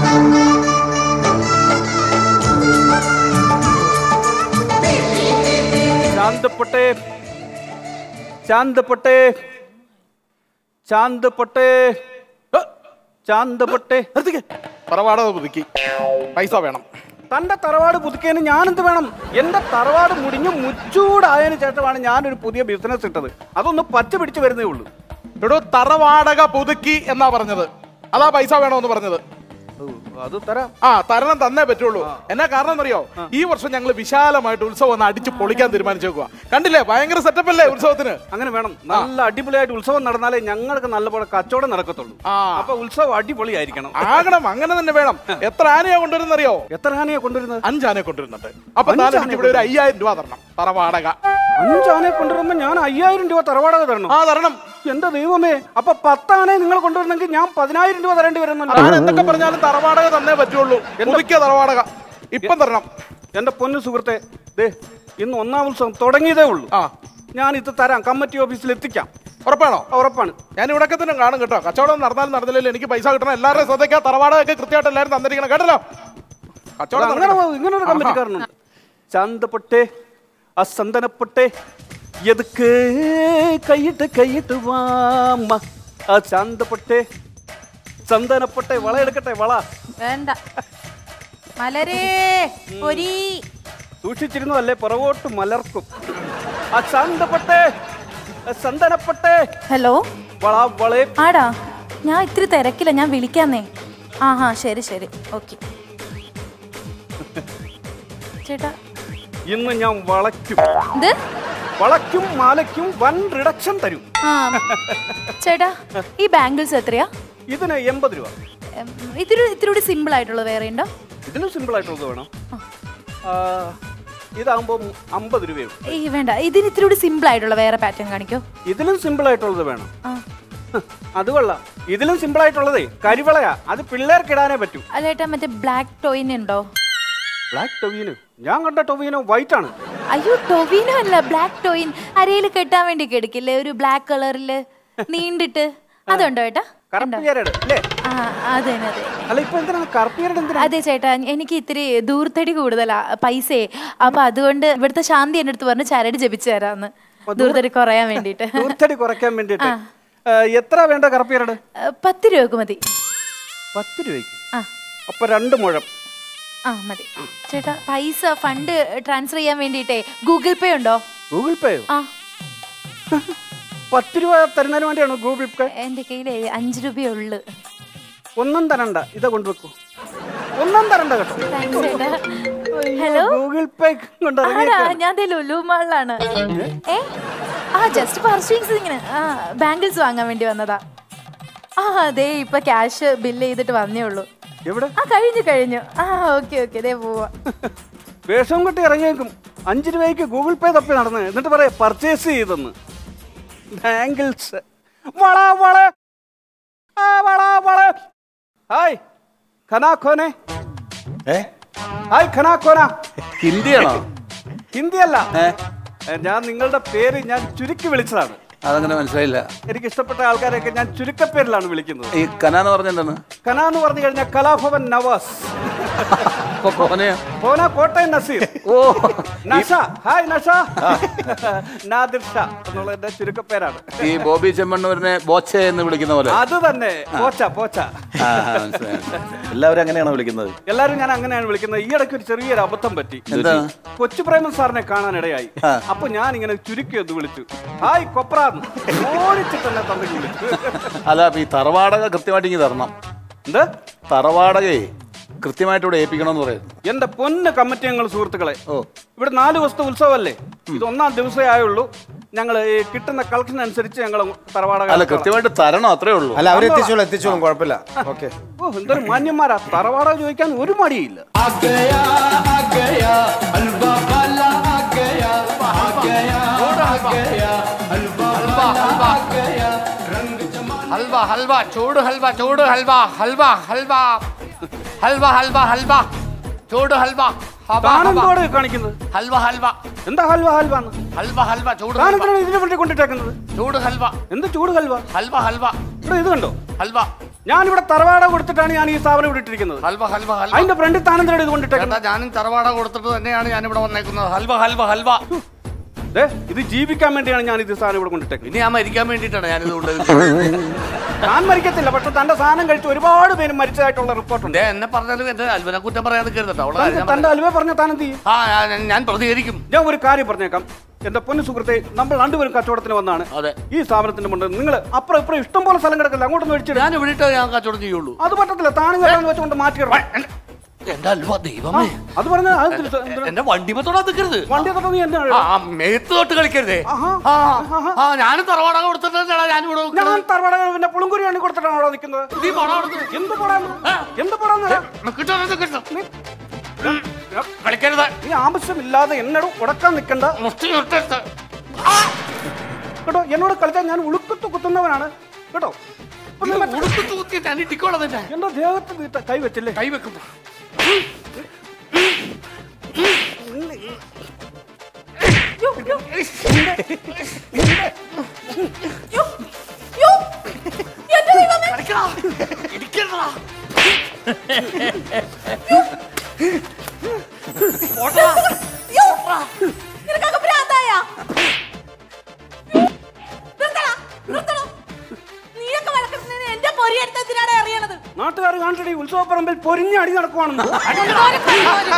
ശാന്തപ്പെട്ടേ ശാന്തപ്പെട്ടേ ശാന്തപ്പെട്ടേ ഹ! ശാന്തപ്പെട്ടേ നിർത്തിക്ക് തറവാടക പുതുക്കി പൈസ വേണം തന്റെ തറവാട് പുതുക്കിയതിന് ഞാനെന്ത് വേണം എന്റെ തറവാട് മുടിഞ്ഞ് മുച്ചൂടായതിനു ശേഷമാണ് ഞാനൊരു പുതിയ ബിസിനസ് ഇട്ടത് അതൊന്ന് പച്ച പിടിച്ച് വരുന്നേ ഉള്ളൂ എടോ തറവാടക പുതുക്കി എന്നാ പറഞ്ഞത് അതാ പൈസ വേണമെന്ന് പറഞ്ഞത് ഓ, അത് തരാം ആ തരണം തന്നേ പറ്റുള്ളൂ എന്നാ കാരണം എന്നറിയോ ഈ വർഷം ഞങ്ങൾ വിശാലമായിട്ട് ഉത്സവം ഒന്ന് അടിച്ച് പൊളിക്കാൻ തീരുമാനിച്ചേക്കുക കണ്ടില്ലേ ഭയങ്കര സെറ്റപ്പ് അല്ലേ ഉത്സവത്തിന് അങ്ങനെ വേണം നല്ല അടിപൊളിയായിട്ട് ഉത്സവം നടന്നാലേ ഞങ്ങൾക്ക് നല്ലപോലെ കച്ചവടം നടക്കത്തുള്ളൂ ആ. അപ്പൊ ഉത്സവം അടിപൊളിയായിരിക്കണം ആകണം അങ്ങനെ തന്നെ വേണം എത്ര ആനയാ കൊണ്ടുവരുന്നറിയോ എത്ര ആനയെ കൊണ്ടുവരുന്നത് അഞ്ചാനെ കൊണ്ടുവരുന്നുണ്ട് അപ്പൊ നാലെണ്ണം ഇവിടെ ഒരു അയ്യായിരം രൂപ തരണം തറവാടക അഞ്ചാനയെ കൊണ്ടുവരുമ്പോ ഞാൻ അയ്യായിരം രൂപ തറവാടക തരണം ആ തരണം എന്റെ ദൈവമേ അപ്പൊ പത്താനെ നിങ്ങൾ കൊണ്ടുവരണമെങ്കിൽ ഞാൻ പതിനായിരം രൂപ തരേണ്ടി വരുന്നുണ്ട് ഞാൻ എന്തൊക്കെ പറഞ്ഞാലും തറവാടക തന്നേ പറ്റുള്ളൂ പുതുക്കിയ തറവാടക ഇപ്പം തരണം എന്റെ പൊന്നു സുഹൃത്തെ ദേ ഇന്ന് ഒന്നാം ഉത്സവം തുടങ്ങിയതേ ഉള്ളൂ ആ ഞാൻ ഇത് തരാം കമ്മിറ്റി ഓഫീസിൽ എത്തിക്കാം ഉറപ്പാണോ ഉറപ്പാണ് ഞാൻ ഇവിടൊക്കെ തന്നെ കാണും കേട്ടോ കച്ചവടം നടന്നാലും നടന്നില്ലല്ലോ എനിക്ക് പൈസ കിട്ടണം എല്ലാവരുടെയും ശ്രദ്ധയ്ക്ക് ആ തറവാടകയൊക്കെ കൃത്യമായിട്ട് എല്ലാവരും തന്നിരിക്കണം കേട്ടല്ലോ കച്ചവടം അങ്ങനെ നടക്കണം. ഇങ്ങനെ ഒരു കമ്മിറ്റിക്കാരനുണ്ട് ശാന്തപ്പെട്ടേ അസന്തനപ്പെട്ടേ എതുക്ക് കൈയിട്ട് കൈയിട്ട് വാമ്മ ആ ശാന്തപ്പെട്ടേ ചന്ദനപ്പെട്ടെ വള എടുക്കട്ടെ വള വേണ്ട മലരേ പൊരി സൂക്ഷിച്ചിരുന്നു അല്ലേ പുറകോട്ട് മലർക്കും ആ ശാന്തപ്പെട്ടേ ആ ചന്ദനപ്പെട്ടേ ഹലോ വള വളെ ആടാ ഞാൻ ഇത്തിരി തിരക്കില്ല ഞാൻ വിളിക്കാന്നേ ആ ഹാ ശരി ശരി ഓക്കെ ചേട്ടാ ഇന്ന് ഞാൻ വളയ്ക്കും ഇത് വളയ്ക്കും മാലയ്ക്കും വൻ റിഡക്ഷൻ തരും ആ ചേട്ടാ ഈ ബാംഗിൾസ് എത്രയാ ഇതിന് എൺപത് രൂപ ഉം, ഇത്തിരി ഇത്തിരി കൂടി സിമ്പിൾ ആയിട്ടുള്ളത് വേറെ ഉണ്ടോ ഇതിലും സിമ്പിൾ ആയിട്ടുള്ളത് വേണം ആ, ഇതാകുമ്പോൾ അമ്പത് രൂപയും ഈ വേണ്ട ഇതിന് ഇത്തിരി കൂടി സിമ്പിൾ ആയിട്ടുള്ള വേറെ പാറ്റേൺ കാണിക്കോ ഇതിലും സിമ്പിൾ ആയിട്ടുള്ളത് വേണം ആ ഹ്, അത് കൊള്ളാം ഇതിലും സിമ്പിൾ ആയിട്ടുള്ളതേ കരിവളയാ അത് പിള്ളേർക്ക് ഇടാനേ പറ്റൂ അല്ല ഏട്ടാ മറ്റേ ബ്ലാക്ക് ടോയിൻ ഉണ്ടോ ബ്ലാക്ക് ടൊവീനോ ഞാൻ കണ്ട ടൊവീനോ വൈറ്റ് ആണ് അയ്യോ ടൊവിനോ അല്ല ബ്ലാക്ക് ടോയിൻ അരയിൽ കെട്ടാൻ വേണ്ടി എടുക്കില്ലേ ഒരു ബ്ലാക്ക് കളറില് നീണ്ടിട്ട് അതുണ്ടോ ഏട്ടാ കറുപ്പിയരട് അല്ലേ ആ അതെ അതെ അല്ല ഇപ്പൊ എന്തിനാണ് കറുപ്പിയരട് എന്തിനാ അതെ ചേട്ടാ എനിക്ക് ഇത്തിരി ദൂർത്തടി കൂടുതലാ പൈസയെ അപ്പൊ അതുകൊണ്ട് ഇവിടുത്തെ ശാന്തി എന്റെ അടുത്ത് പറഞ്ഞ് ചരട് ജപിച്ചു തരാന്ന് ദൂർത്തടി കുറയാൻ വേണ്ടിട്ട് ദൂർത്തടി കുറയ്ക്കാൻ വേണ്ടിട്ട് എത്ര വേണ്ട കറുപ്പിയരട് പത്ത് രൂപക്ക് മതി പത്ത് രൂപയ്ക്ക് ആ അപ്പൊ രണ്ട് മുഴം ആ മതി ചേട്ടാ പൈസ ഫണ്ട് ട്രാൻസ്ഫർ ചെയ്യാൻ വേണ്ടിയിട്ടേ ഗൂഗിൾ പേ ഉണ്ടോ ഗൂഗിൾ പേയോ ആ പത്ത് രൂപ തരുന്നതിന് വേണ്ടിയാണോ ഗൂഗിൾ പേ എന്റെ കയ്യിൽ അഞ്ച് രൂപയേ ഉള്ളു ഒന്നും തരണ്ട ഇതാ കൊണ്ടുവെക്കൂ ഒന്നും തരണ്ട കേട്ടോ താങ്ക്സ് ചേട്ടാ ഹലോ ഗൂഗിൾ പേ കൊണ്ട് ആടാ ഞാൻ ദേ ലുലു മാളിലാണ് ഏ ആ ജസ്റ്റ് പർച്ചേസ് ഇങ്ങനെ ആ ബാംഗിൾസ് വാങ്ങാൻ വേണ്ടി വന്നതാ ആ അതെ ഇപ്പൊ ക്യാഷ് ബില്ല് ചെയ്തിട്ട് വന്നേ ഉള്ളൂ എവിടെ ആ കഴിഞ്ഞു കഴിഞ്ഞു ആ ഓക്കെ ഓക്കെ ദേ പോവാ വേഷം കെട്ടി ഇറങ്ങിയേക്കും അഞ്ച് രൂപയ്ക്ക് ഗൂഗിൾ പേ തപ്പി നടന്ന് എന്നിട്ട് പറയാ പർച്ചേസ് ചെയ്തെന്ന് ബാങ്കിൾസ് വള വള ആ വള വള ഹായ് ഖനാഖോനെ ഏ ഹായ് ഖനാഖോന ഹിന്ദിയാണോ ഹിന്ദിയല്ല ഏ ഏ, ഞാൻ നിങ്ങളുടെ പേര് ഞാൻ ചുരുക്കി വിളിച്ചതാണ് അതങ്ങനെ മനസ്സിലായില്ല എനിക്ക് ഇഷ്ടപ്പെട്ട ആൾക്കാരെയൊക്കെ ഞാൻ ചുരുക്കപ്പേരിലാണ് വിളിക്കുന്നത് ഈ കന എന്ന് പറഞ്ഞ എന്താണ് ഖന എന്ന് പറഞ്ഞു കഴിഞ്ഞാൽ കലാഭവൻ നവാസ് അപ്പൊ കോനയോ കോന കോട്ടയം നസീർ ഓ നഷ ഹായ് നഷ നാദിർ ഷാ എന്നുള്ള എന്റെ ചുരുക്കപ്പേരാണ് ഈ ബോബി ചെമ്മണ്ണൂരിനെ ബോച്ച എന്ന് വിളിക്കുന്ന പോലെ അത് തന്നെ പോച്ച പോച്ച ആ, ആ, മനസ്സിലായി എല്ലാവരും അങ്ങനെയാണോ വിളിക്കുന്നത് എല്ലാരും ഞാൻ അങ്ങനെയാണ് വിളിക്കുന്നത് ഈ ഇടയ്ക്ക് ഒരു ചെറിയൊരു അബദ്ധം പറ്റി എന്താ കൊച്ചു പ്രേമൻ സാറിനെ കാണാനിടയായി അപ്പൊ ഞാൻ ഇങ്ങനെ ചുരുക്കി ഒന്ന് വിളിച്ചു ഹായ് കൊപ്രാന്ന് ഓടിച്ചിട്ട് തന്നെ തന്നിട്ട് വിളിച്ചു അല്ല അപ്പൊ ഈ തറവാടക കൃത്യമായിട്ട് ഇങ്ങനെ തരണം എന്ത് തറവാടകയെ കൃത്യമായിട്ട് ഇവിടെ ഏൽപ്പിക്കണമെന്ന് പറയുന്നു എന്റെ പൊന്ന് കമ്മിറ്റി അംഗങ്ങൾ സുഹൃത്തുക്കളെ ഓ. ഇവിടെ നാല് ദിവസത്തെ ഉത്സവമല്ലേ ഇത് ഒന്നാം ദിവസമേ ആയുള്ളൂ ഞങ്ങൾ ഈ കിട്ടുന്ന കളക്ഷൻ അനുസരിച്ച് ഞങ്ങൾ തറവാടക അല്ല കൃത്യമായിട്ട് തരണം അത്രേ ഉള്ളൂ അല്ല അവർ എത്തിച്ചോളും എത്തിച്ചോളും കുഴപ്പമില്ല ഓക്കെ ഓ എന്തൊരു മാന്യന്മാരാ തറവാടക ചോദിക്കാൻ ഒരു മടിയില്ല हलवा हलवा चूड़ हलवा चूड़ हलवा हलवा हलवा हलवा हलवा हलवा चूड़ हलवा हवा हवा താനെന്തോട് കാണിക്കുന്നത് हलवा हलवा എന്താ ഹൽവ ഹൽവ എന്ന് हलवा हलवा चूड़ हलवा താനെന്തിനാണ് ഇതിനെ വേണ്ടി കൊണ്ടിട്ടേക്കുന്നത് चूड़ हलवा എന്ത് ചൂട് ഹൽവ हलवा हलवा ഇവിടെ ഇത് കണ്ടോ हलवा ഞാനിവിടെ തറവാട കൊടുത്തിട്ടാണ് ഞാൻ ഈ സ്ഥാപനം ഇവിടെ ഇട്ടിരിക്കുന്നത് ഹൽവ ഹൽവ ഹൽവ അതിന്റെ ഫ്രണ്ടിൽ താനെന്തിനാണ് ഇത് കൊണ്ടിട്ടേക്കുന്നത് ചേട്ടാ ഞാനും തറവാട കൊടുത്തിട്ട് തന്നെയാണ് ഞാൻ ഇവിടെ വന്നേക്കുന്നത് ഹൽവ ഹൽവ ഹൽവ ദേ, ഇത് ജീവിക്കാൻ വേണ്ടിയാണ് ഞാൻ ഇത് സാധനം ഇവിടെ കൊണ്ടിട്ടേക്കുന്നത് ഇനി ഞാൻ മരിക്കാൻ വേണ്ടിയിട്ടാണ് ഞാനിത് കൊണ്ടുവരുന്നത് ഞാൻ മരിക്കത്തില്ല പക്ഷെ തന്റെ സാധനം കഴിച്ച് ഒരുപാട് പേര് മരിച്ചതായിട്ടുള്ള റിപ്പോർട്ടുണ്ട് ദേ, എന്നെ പറഞ്ഞാലും എന്റെ അൽവനെ കുറ്റം പറയാൻ നിൽക്കരുതട്ടോ അവളെ കാര്യം ഞാൻ തന്റെ അലുവ പറഞ്ഞ താൻ എന്ത് ചെയ്യും ആ ഞാൻ- ഞാൻ പ്രതികരിക്കും ഞാൻ ഒരു കാര്യം പറഞ്ഞേക്കാം എന്റെ പൊന്നു സുഹൃത്തെ നമ്മൾ രണ്ടുപേരും കച്ചവടത്തിന് വന്നാണ് അതെ. ഈ സ്ഥാപനത്തിന്റെ മുന്നിൽ നിങ്ങൾ അപ്പുറം ഇപ്പുറം ഇഷ്ടം പോലെ സ്ഥലം കിടക്കില്ല അങ്ങോട്ടൊന്ന് മേടിച്ചിട്ട് ഞാൻ ഇവിടെ ഞാൻ കച്ചവടം ചെയ്യുള്ളൂ അത് പറ്റത്തില്ല താനും കേട്ടാന്ന് വെച്ചുകൊണ്ട് മാറ്റിയിടണം എന്റെ അൽവ ദൈവമേ അത് പറഞ്ഞ അത് തിരിച്ച് എന്തിനാ? എന്റെ വണ്ടി തൊടാ നിൽക്കരുത് വണ്ടി തൊട്ട് നീ എന്താണ് ആ ആ, മേത്ത് തൊട്ട് കളിക്കരുതേ ആഹാ. ആ ആ ഞാനും തറവാട കൊടുത്തിട്ടാണ് ഞാൻ ഇവിടെ ഞാൻ നിൽക്കുന്നത്. തറവാട പിന്നെ പുളുങ്കുരി വണ്ടി കൊടുത്തിട്ടാണ് അവിടെ നിൽക്കുന്നത് നീ പണം കൊടുത്ത് എന്ത് പോടാന്ന് ആ. എന്ത് പോടാന്ന് കിട്ടോ കിട്ടോ നീ- കളിക്കരുത് നീ ആവശ്യമില്ലാതെ എന്നോട് ഉടക്കാൻ നിൽക്കണ്ട മുഷ്ടി ചുട്ടെടുത്ത്. കേട്ടോ എന്നോട് കളിച്ചാൽ ഞാൻ ഉളുക്കത്ത് കുത്തുന്നവനാണ് കേട്ടോ അപ്പൊ നീ മറ്റേ- ഉടുപ്പ് തൂക്കി ഞാൻ ഇട്ടിക്കോളാം നിന്നെ എന്റെ ദേഹത്ത് നീ ത- കൈ വെച്ചില്ലേ കൈ വെക്കും യ്യോ, എന്റെ ദൈവമേ. കളിക്കടാ ഇടിക്കരുതാ യ്യോ, നിനക്കൊക്കെ ഭ്രാന്തായാ? യ്യോ, നിർത്തടാ, നിർത്തണം. നീയൊക്കെ വഴക്കിടുന്നതിന് എന്റെ പൊരിയെടുത്ത് എന്തിനാണ് അറിയണത് നാട്ടുകാർ കാണിച്ചിട്ട് ഈ ഉത്സവപ്പറമ്പിൽ പൊരിഞ്ഞ അടി നടക്കുവാണെന്ന് കൊണ്ടുപോരെ, കൊണ്ടുപോരെ.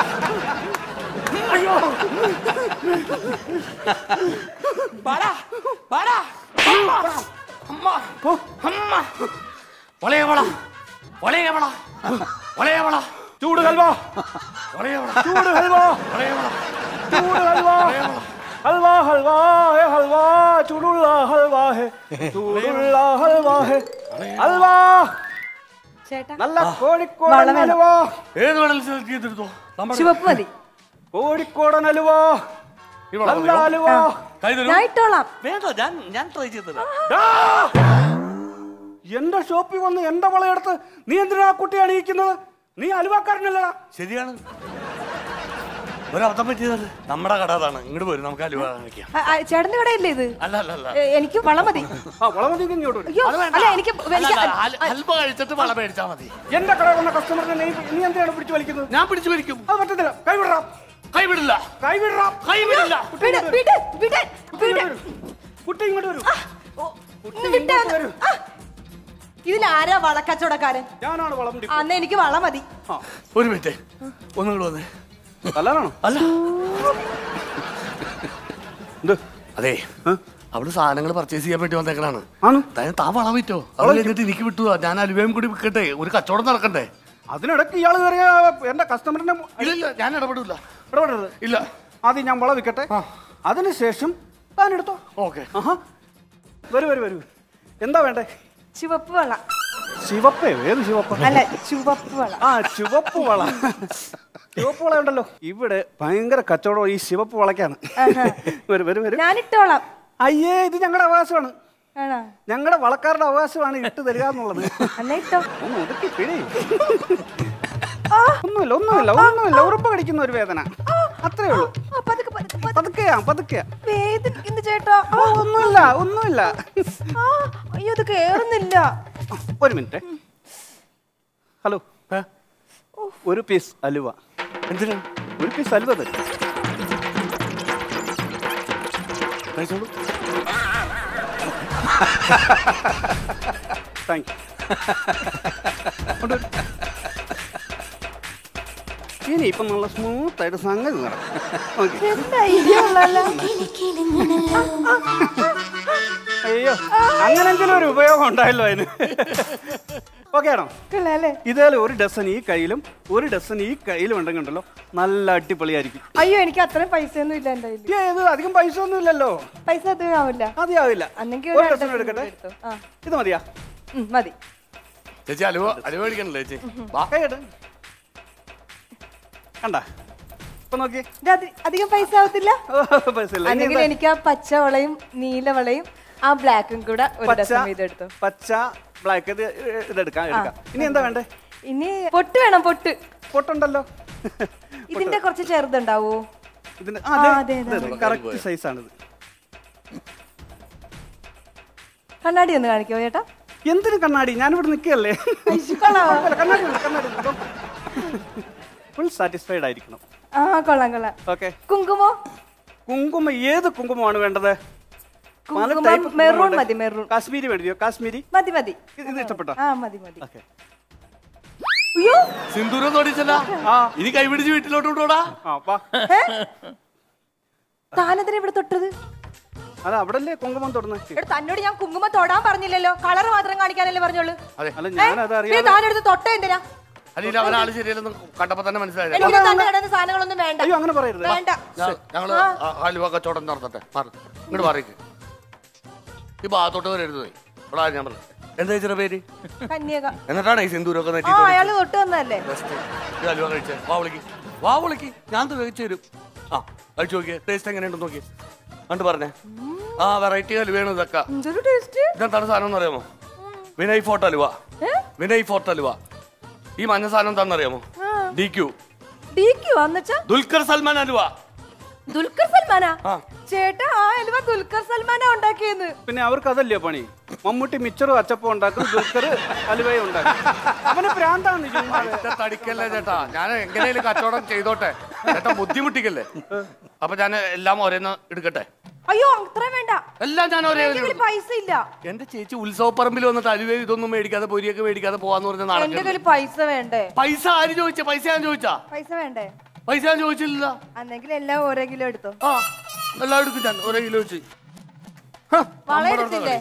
വാടാ, വാടാ. അമ്മ, അമ്മ, അമ്മ. ഒളയവള, ഒളയവള, ഒളയവള, ചൂട് ഹൽവ ഒളയവള, ചൂട് ഹൽവ ഒളയവള. ചൂട് ഹൽവ ഹൽവ ഹൽവ ഹേ ഹൽവ ചൂടുള്ള ഹൽവ ഹേ ചൂടുള്ള ഹൽവ ഹേ ഹൽവ ചേട്ടാ നല്ല കോഴിക്കോടൻ വളം വേണം. ഹലുവ ഏത് വേണേലും select ചെയ്തെടുത്തോ. നമ്മുടെ ചുവപ്പ് മതി കോഴിക്കോടൻ ഹലുവ ഇവിടെ നല്ല വന്നോ. ഹലുവ കൈ തരൂ. ഞാൻ ഇട്ടോളാം വേണ്ട ഞാൻ ഞാൻ ട്രൈ ചെയ്തത് ഡാ! എന്റെ ഷോപ്പിൽ വന്ന് എന്റെ വളയെടുത്ത് നീ എന്തിനാ ആ കുട്ടിയെ അണിയിക്കുന്നത് നീ അലുവാക്കാരനല്ലടാ ശരിയാണ് ഒരബദ്ധം പറ്റിയതല്ലേ നമ്മുടെ കട അതാണ് ഇങ്ങോട്ട് പോരും നമുക്ക് അലുവ കാണിക്കാം ആ, ആ, ചേട്ടന്റെ കടയല്ലേ ഇത് അല്ല അല്ല അല്ല ഏ, എനിക്ക് വളം മതി ആ വളമതി ഇങ്ങോട്ട് വരൂ. അയ്യോ അത് വേണ്ട. അല്ല എനിക്ക് അല്ല, എനിക്ക് അല്ല, ഹൽ- ഹൽവ കഴിച്ചിട്ട് വള മേടിച്ചാ മതി എന്റെ കട വന്ന കസ്റ്റമറിനെ നീ നീ എന്തിനാണ് പിടിച്ചു വലിക്കുന്നത് ഞാൻ പിടിച്ചു വലിക്കും അത് പറ്റത്തില്ല കൈവിടറാം കൈവിടില്ല കൈവിടറാം കൈവിടില്ല വിട് വിട് വിട് വിട് കുട്ടി ഇങ്ങോട്ട് വരൂ ഓ, ഒന്ന് വിട്ടാ ആ, ഇതിലാരാ വളക്കച്ചവടക്കാരൻ ഞാനാണ് വളം ടി- അന്ന് എനിക്ക് വളം മതി ആ ഒരു മിനിറ്റ് ഒന്നുകൂടെ വന്നേ കല്ലാനാണോ അല്ല എന്ത് അതെ അവിടെ സാധനങ്ങൾ പർച്ചേസ് ചെയ്യാൻ വേണ്ടി വന്നേക്കണാണ് ആണ് താൻ താൻ വളം വിറ്റോ അത് കഴിഞ്ഞിട്ട് എനിക്ക് വിട്ടു ഞാൻ അലുവയും കൂടി വിൽക്കട്ടെ ഒരു കച്ചവടം നടക്കണ്ടേ അതിനിടയ്ക്ക് ഇയാൾ കയറിയ എന്റെ കസ്റ്റമറിന്റെ മു- ഇല്ല ഇല്ല ഞാൻ ഇടപെടില്ല ഇടപെടരുത് ഇല്ല ആദ്യം ഞാൻ വളം വിൽക്കട്ടെ അതിനുശേഷം താൻ എടുത്തോ ഓക്കെ ആഹാ വരൂ വരൂ വരൂ എന്താ വേണ്ടേ ചുവപ്പ് വള ശിവപ്പേ ഏത് ശിവപ്പ അല്ല ചുവപ്പ് വള ആ ചുവപ്പ് വള ചുവപ്പ് വള ഉണ്ടല്ലോ ഇവിടെ ഭയങ്കര കച്ചവടം ഈ ശിവപ്പ് വളയ്ക്കാണ് വരൂ വരൂ വരൂ ഞാൻ ഇട്ടോളാം അയ്യേ ഇത് ഞങ്ങളുടെ അവകാശമാണ് ആണോ ഞങ്ങളുടെ വളക്കാരുടെ അവകാശമാണ് ഇട്ട് തരിക എന്നുള്ളത് എന്നാ ഇട്ടോ ഒന്ന് ഒതുക്കി പിടി ഒന്നുമില്ല ഒന്നുമില്ല ഒന്നുമില്ല ഉറപ്പ് കടിക്കുന്ന ഒരു വേദന അത്രേ ഉള്ളൂ ആ, പതുക്കെ, പതുക്കെ, പതുക്കെ. പതുക്കെയാ പതുക്കെയാ വേദനിക്കുന്നു ചേട്ടാ ഓ, ഒന്നുമില്ല ഒന്നുമില്ല ആ, അയ്യോ ഇത് കേറുന്നില്ല ഒരു മിനിറ്റ് ഹലോ ഒരു പീസ് അലുവ എന്തിനാ ഒരു പീസ് അലുവ തരും കഴിച്ചോളൂ താങ്ക് യു ഇനി ഇപ്പം നല്ല സ്മൂത്ത് ആയിട്ട് സംഗതി നടക്കും ഓക്കെ എന്താ ഐഡിയ ഉള്ളല്ലോ അയ്യോ അങ്ങനെങ്കിലും ഒരു ഉപയോഗം ഉണ്ടായല്ലോ അതിന് ഓക്കെ ആണോ കൊള്ളാല്ലേ ഇതേപോലെ ഒരു ഡസൻ ഈ കയ്യിലും ഒരു ഡസൻ ഈ കയ്യിലും ഉണ്ടെങ്കിൽ ഉണ്ടല്ലോ നല്ല അടിപൊളിയായിരിക്കും അയ്യോ എനിക്ക് അത്രയും പൈസ ഒന്നും ഇല്ല എന്റെ കയ്യില് ഏ, ഇത് അധികം പൈസ ഒന്നും ഇല്ലല്ലോ പൈസ അധികം ആവില്ല മതിയാവില്ല അന്നെങ്കിൽ ഒരു ഒരു ഡസൻ ഡസൻ എടുക്കട്ടെ എടുത്തോ. ആ. ഇത് മതിയാ ഉം, മതി ചേച്ചി അലുവ അലുവ മേടിക്കണല്ലേ ചേച്ചി വാ കൈയ്യട് കണ്ട ഇപ്പൊ നോക്കി ഇത് അധി- അധികം പൈസ ആവത്തില്ല പൈസ ഇല്ല ഇനി അല്ലെങ്കിൽ എന്താ? എനിക്ക് ആ പച്ച വളയും നീല വളയും ആ ബ്ലാക്കും കൂടെ ഒരു പച്ച ഡസൻ വീതം എടുത്തു പച്ച ബ്ലാക്ക് ഇത് ഇതെടുക്കാം എടുക്കാം ഇനി എന്താ വേണ്ടേ ഇനി പൊട്ട് വേണം പൊട്ട് പൊട്ടുണ്ടല്ലോ ഇതിന്റെ കുറച്ച് ചെറുതുണ്ടാവോ ഇതിന് ആ, അതെ, അതെ, കറക്റ്റ് സൈസാണിത് കണ്ണാടി ഒന്ന് കാണിക്കോ ചേട്ടാ എന്തിന് കണ്ണാടി ഞാനിവിടെ നിൽക്കുകയല്ലേ കുഴപ്പമില്ല, കണ്ണാടി ഉണ്ട്, കണ്ണാടി ഫുൾ സാറ്റിസ്ഫൈഡ് ആയിരിക്കണം ആ കൊള്ളാം കൊള്ളാം ഓക്കെ കുങ്കുമോ കുങ്കുമം ഏത് കുങ്കുമമാണ് വേണ്ടത് പല കുങ്കുമം type കുങ്കുമം മെറൂൺ ഉണ്ട്. മതി മെറൂൺ കാശ്മീരി വേണ്ടിയോ കാശ്മീരി മതി മതി ഇത് ഇത് ഇഷ്ടപ്പെട്ടോ ആ മതി മതി ഓക്കെ അയ്യോ സിന്ദൂരം തോടിച്ചല്ല ആ ഇനി കൈപിടിച്ച് വീട്ടിലോട്ട് വിട്ടോടാ ആ വാ താനെന്തിനാ ഇവിടെ തൊട്ടത് അത് അവിടെ അല്ലേ കുങ്കുമം തൊടുന്നത് എടാ തന്നോട് ഞാൻ കുങ്കുമം തൊടാൻ പറഞ്ഞില്ലല്ലോ കളർ മാത്രം കാണിക്കാനല്ലേ പറഞ്ഞോളൂ അതെ അല്ല ഏ? ഞാനത് പിന്നെ അറിയാതെ താനെടുത്ത് തൊട്ട എന്തിനാ അല്ലെങ്കിൽ അവനാള് ശരിയല്ലെന്ന് കണ്ടപ്പോ തന്നെ മനസ്സിലായില്ലേ എനിക്ക് തന്നെ കിടന്ന സാധനങ്ങളൊന്നും വേണ്ട അയ്യോ അങ്ങനെ പറയരുത് വേണ്ട ഞാ- ഞങ്ങള് ആ ഹലുവ കച്ചവടം നടത്തട്ടെ മാറി ഇങ്ങോട്ട് മാറിക്ക് ഈ ഭാഗത്തോട്ട് വരരുത് ഇവിടെ ഞാൻ പറഞ്ഞു എന്താ ചേച്ചിയുടെ പേര് കന്യക എന്നിട്ടാണ് ഈ സിന്ദൂരൊക്കെ ആ നെറ്റി അയാള് തൊട്ട് വന്നതല്ലേ ബെസ്റ്റ് ഈ ഹലുവ കഴിച്ചേ വാ വിളിക്ക് വാ വിളിക്ക് ഞാൻ ഇത് കഴിച്ചു തരും ആ കഴിച്ചു നോക്കിയേ ടേസ്റ്റ് എങ്ങനെയുണ്ടെന്ന് നോക്കിയേ കണ്ടു പറഞ്ഞേ ആ വെറൈറ്റി ഹലുവയാണ് ഇതൊക്കെ എന്തൊരു ടേസ്റ്റ് ഇതെന്താണ് സാധനം എന്ന് അറിയാമോ വിനയ് ഫോർട്ട് ഹലുവ വിനയ് ഫോർട്ട് ഹലുവ ഈ മഞ്ഞ സാധനം എന്താണെന്നറിയാമോ ഡി ക്യു ഡി ക്യു വന്നുവെച്ചാ ദുൽഖർ സൽമാൻ ഹലുവ ദുൽഖർ സൽമാനാ ആ. ചേട്ടാ ആ അലുവ ദുൽഖർ സൽമാനാ ഉണ്ടാക്കിയെന്ന് പിന്നെ അവർക്ക് അതല്ലയോ പണി മമ്മൂട്ടി മിച്ചറും അച്ചപ്പം ഉണ്ടാക്കും ദുൽഖർ അലുവയും ഉണ്ടാക്കും അവന് പ്രാന്താണ് ചുമ്മാ ഒറ്റ തടിക്കല്ലേ ചേട്ടാ ഞാൻ എങ്ങനെയും കച്ചവടം ചെയ്തോട്ടെ ചേട്ടാ ബുദ്ധിമുട്ടിക്കല്ലേ അപ്പൊ ഞാൻ എല്ലാം ഒരേന്ന് എടുക്കട്ടെ അയ്യോ അത്രയും വേണ്ട എല്ലാം ഞാൻ ഒരേ എന്റെ കയ്യിൽ പൈസ ഇല്ല എന്റെ ചേച്ചി ഉത്സവപ്പറമ്പിൽ വന്നിട്ട് അലുവ ഇതൊന്നും മേടിക്കാതെ പൊരിയൊക്കെ മേടിക്കാതെ പോവാന്ന് പറഞ്ഞ എന്റെ നടക്കുന്നത് കയ്യിൽ പൈസ വേണ്ടേ പൈസ ആര് ചോദിച്ച പൈസ ഞാൻ ചോദിച്ചാ പൈസ വേണ്ടേ പൈസ ഞാൻ ചോദിച്ചില്ല അന്നെങ്കിൽ എല്ലാം ഓരോ കിലോ എടുത്തോ ആ എല്ലാം എടുക്കും ഞാൻ ഒരേ കിലോ വെച്ച് വള എടുത്തില്ലേ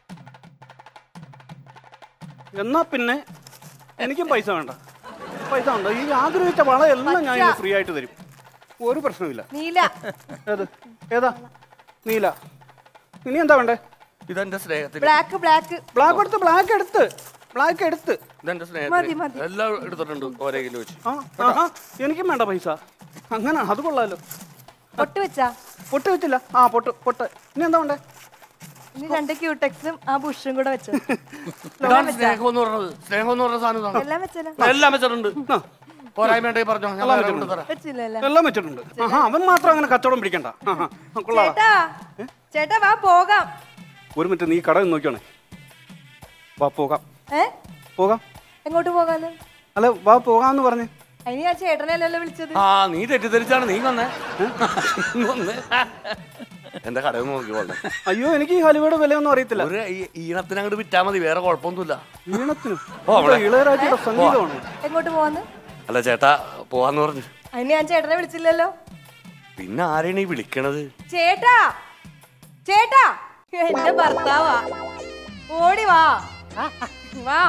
എന്നാ പിന്നെ എനിക്കും പൈസ വേണ്ട പൈസ ഉണ്ടോ ഈ ആഗ്രഹിച്ച വള എല്ലാം ഞാൻ ഇന്ന് ഫ്രീ ആയിട്ട് തരും ഒരു പ്രശ്നമില്ല നീല ഏത് ഏതാ നീല ഇനി എന്താ വേണ്ടേ ഇതെന്റെ സ്നേഹത്തിന് ബ്ലാക്ക് ബ്ലാക്ക് ബ്ലാക്ക് എടുത്ത് ബ്ലാക്ക് എടുത്ത് ബ്ലാക്ക് എടുത്ത് ഇതെന്റെ മതി, സ്നേഹത്തിന് മതി. എല്ലാം എടുത്തിട്ടുണ്ട് ഒരേ കിലോ വെച്ച് ആ ആഹാ എനിക്കും വേണ്ട പൈസ അങ്ങനെ അത് കൊള്ളാലോ പൊട്ട് വെച്ചാ പൊട്ട് വെച്ചില്ല ആ പൊട്ട് പൊട്ട് ഇനി എന്താ വേണ്ടേ ഇനി രണ്ട് ക്യൂടെക്സും ആ ബുഷും കൂടെ വെച്ചു ഇതാണ് സ്നേഹം എന്ന് പറഞ്ഞത് സ്നേഹം എന്ന് പറഞ്ഞ സാധനം ഇതാണ്. എല്ലാം വെച്ചല്ലോ എല്ലാം വെച്ചിട്ടുണ്ട് ആ, പോരായ്മ ഉണ്ടെങ്കിൽ പറഞ്ഞോ ഞാൻ വേറെ കൊണ്ടുതരാം വെച്ചില്ലല്ലോ എല്ലാം വെച്ചിട്ടുണ്ട് ആഹാ അവൻ മാത്രം അങ്ങനെ കച്ചവടം പിടിക്കണ്ട ആഹാ ആ, കൊള്ളാം ചേട്ടാ ചേട്ടാ വാ പോകാം ഒരു മിനിറ്റ് നീ കട നോക്കിയാണേ വാ പോകാം ഏ പോകാം എങ്ങോട്ട് പോകാന്ന് അല്ല വാ പോകാന്ന് പറഞ്ഞ് അതിന് ഞാൻ ചേട്ടനല്ലല്ലോ വിളിച്ചത് ആ നീ തെറ്റിദ്ധരിച്ചാണ് നീ വന്നേ നീ വന്നേ എന്റെ കടയിൽ നോക്കിക്കോളെ അയ്യോ എനിക്ക് ഈ ഹലുവയുടെ വിലയൊന്നും അറിയത്തില്ല ഒരു ഈ- ഈണത്തിന് അങ്ങോട്ട് വിറ്റാ മതി വേറെ കുഴപ്പമൊന്നുമില്ല ഈണത്തിനും ഓ, അവിടെ. ഇളയരാജയുടെ സംഗീതമാണ് എങ്ങോട്ട് പോവാന്ന് അല്ല ചേട്ടാ പോവാന്ന് പറഞ്ഞു അതിന് ഞാൻ ചേട്ടനെ വിളിച്ചില്ലല്ലോ പിന്നെ ആരെയാണ് ഈ വിളിക്കണത് ചേട്ടാ ചേട്ടാ എന്റെ ഭർത്താവാ ഓടി വാ വാ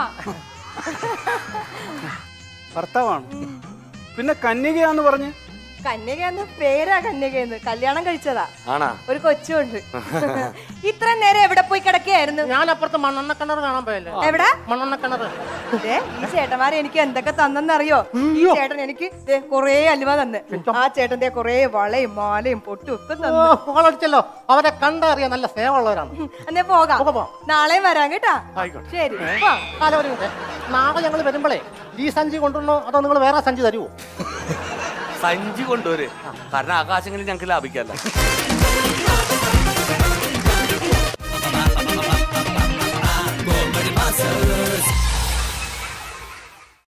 ഭർത്താവാണ് പിന്നെ കന്യകയാന്ന് പറഞ്ഞ് കന്യകയെന്ന് പേരാ കന്യകയെന്ന് കല്യാണം കഴിച്ചതാ ആണാ ഒരു കൊച്ചുണ്ട് ഇത്ര നേരം എവിടെ പോയി കിടക്കുകയായിരുന്നു ഞാൻ അപ്പുറത്ത് മണ്ണെണ്ണ കിണർ കാണാൻ പോയല്ലേ എവിടെ മണ്ണെണ്ണ കിണർ ദേ, ഈ ചേട്ടന്മാരെ എനിക്ക് എന്തൊക്കെ തന്നെന്നറിയോ ഈ ചേട്ടൻ എനിക്ക് ദേ കൊറേ അലുവ തന്ന് ആ ചേട്ടന്റെ കൊറേ വളയും മാലയും പൊട്ടും ഒക്കെ തന്നു ഓളടിച്ചല്ലോ അവരെ കണ്ടറിയാൻ നല്ല സേവമുള്ളവരാണ് എന്നേ പോകാം പോകാം, പോകാം. നാളെയും വരാം കേട്ടാ ആയിക്കോട്ടെ. ശരി പോ. കാലം ഒരു മിനിറ്റ്. നാളെ ഞങ്ങൾ വരുമ്പോഴേ ഈ സഞ്ചി കൊണ്ടുവരണോ അതോ നിങ്ങൾ വേറെ സഞ്ചി തരുമോ സഞ്ചി കൊണ്ടുവര് കാരണം ആകാശങ്ങളിൽ ഞങ്ങൾക്ക് ലാഭിക്കല്ല